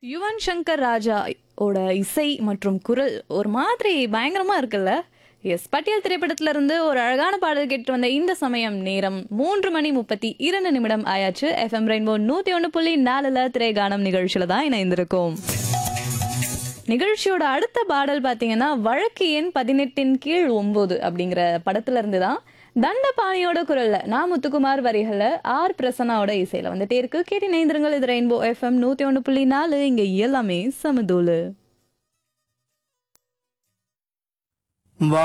யுவன் சங்கர் ராஜா ஓட இசை மற்றும் குரல் ஒரு மாதிரி பயங்கரமா இருக்குல்ல எஸ் பட்டியல் திரைப்படத்துல இருந்து ஒரு அழகான பாடல் கேட்டு வந்த இந்த சமயம் நேரம் மூன்று மணி முப்பத்தி இரண்டு நிமிடம் ஆயாச்சு எஃப்எம் ரெயின்போ நூத்தி ஒன்று புள்ளி நாலுல திரைகானம் நிகழ்ச்சியில தான் இணைந்திருக்கோம் நிகழ்ச்சியோட அடுத்த பாடல் பார்த்தீங்கன்னா வழக்கு எண் பதினெட்டின் கீழ் ஒன்பது அப்படிங்கிற படத்துல இருந்து தான் தண்டபாணியோட குரல்ல நான் முத்துக்குமார் வரிகள்ல ஆர் பிரசன்னாவோட இசையில வந்துட்டே இருக்கு கேட்டு நேந்திரங்கள் இது ரெயின்போ எஃப்எம் நூத்தி ஒன்று புள்ளி நாலு இங்க எல்லாமே சமதூளு வா